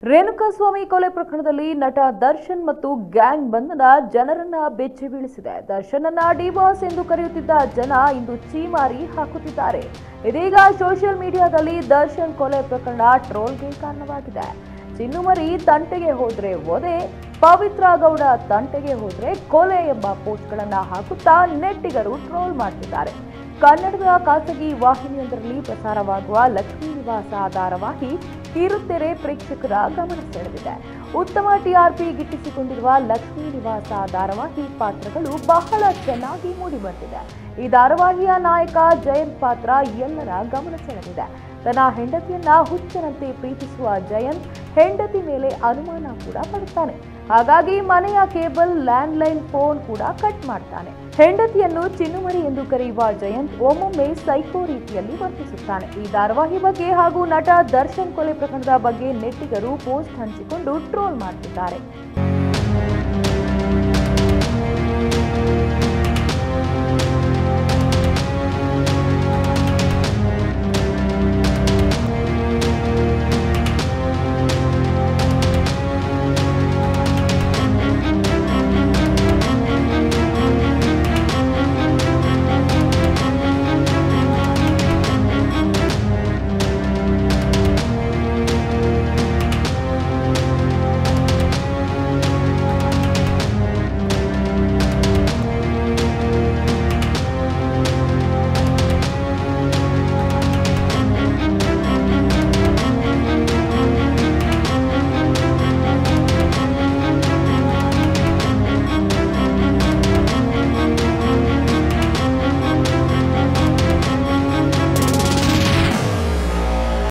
ರೇಣುಕಾಸ್ವಾಮಿ ಕೊಲೆ ಪ್ರಕರಣದಲ್ಲಿ ನಟ ದರ್ಶನ್ ಮತ್ತು ಗ್ಯಾಂಗ್ ಬಂಧನ ಜನರನ್ನ ಬೆಚ್ಚಿ ಬೀಳಿಸಿದೆ ದರ್ಶನ್ ಅನ್ನ ಡಿಬಾಸ್ ಎಂದು ಕರೆಯುತ್ತಿದ್ದ ಜನ ಇಂದು ಚೀಮಾರಿ ಹಾಕುತ್ತಿದ್ದಾರೆ ಇದೀಗ ಸೋಷಿಯಲ್ ಮೀಡಿಯಾದಲ್ಲಿ ದರ್ಶನ್ ಕೊಲೆ ಪ್ರಕರಣ ಟ್ರೋಲ್ಗೆ ಕಾರಣವಾಗಿದೆ ಚಿನ್ನುಮರಿ ತಂಟೆಗೆ ಹೋದ್ರೆ ಒದೆ ಪವಿತ್ರ ಗೌಡ ತಂಟೆಗೆ ಹೋದ್ರೆ ಕೊಲೆ ಎಂಬ ಪೋಸ್ಟ್ಗಳನ್ನ ಹಾಕುತ್ತಾ ನೆಟ್ಟಿಗರು ಟ್ರೋಲ್ ಮಾಡ್ತಿದ್ದಾರೆ ಕನ್ನಡದ ಖಾಸಗಿ ವಾಹಿನಿಯೊಂದರಲ್ಲಿ ಪ್ರಸಾರವಾಗುವ ಲಕ್ಷ್ಮೀ ನಿವಾಸ ಧಾರಾವಾಹಿ ಕಿರುತೆರೆ ಪ್ರೇಕ್ಷಕರ ಗಮನ ಸೆಳೆದಿದೆ ಉತ್ತಮ ಟಿಆರ್ಪಿ ಗಿಟ್ಟಿಸಿಕೊಂಡಿರುವ ಲಕ್ಷ್ಮೀ ನಿವಾಸ ಧಾರಾವಾಹಿ ಪಾತ್ರಗಳು ಬಹಳ ಚೆನ್ನಾಗಿ ಮೂಡಿಬಂದಿದೆ ಈ ಧಾರಾವಾಹಿಯ ನಾಯಕ ಜಯಂತ್ ಪಾತ್ರ ಎಲ್ಲರ ಗಮನ ಸೆಳೆದಿದೆ ತನ್ನ ಹೆಂಡತಿಯನ್ನ ಹುಚ್ಚನಂತೆ ಪ್ರೀತಿಸುವ ಜಯಂತ್ ಹೆಂಡತಿ ಮೇಲೆ ಅನುಮಾನ ಕೂಡ ಪಡುತ್ತಾನೆ ಹಾಗಾಗಿ ಮನೆಯ ಕೇಬಲ್ ಲ್ಯಾಂಡ್ಲೈನ್ ಫೋನ್ ಕೂಡ ಕಟ್ ಮಾಡ್ತಾನೆ ಹೆಂಡತಿಯನ್ನು ಚಿನ್ನುಮರಿ ಎಂದು ಕರೆಯುವ ಜಯಂತ್ ಒಮ್ಮೊಮ್ಮೆ ಸೈಕೋ ರೀತಿಯಲ್ಲಿ ವರ್ತಿಸುತ್ತಾನೆ ಈ ಧಾರಾವಾಹಿ ಬಗ್ಗೆ ಹಾಗೂ ನಟ ದರ್ಶನ್ ಕೊಲೆ ಪ್ರಕರಣದ ಬಗ್ಗೆ ನೆಟ್ಟಿಗರು ಪೋಸ್ಟ್ ಹಂಚಿಕೊಂಡು ಟ್ರೋಲ್ ಮಾಡ್ತಿದ್ದಾರೆ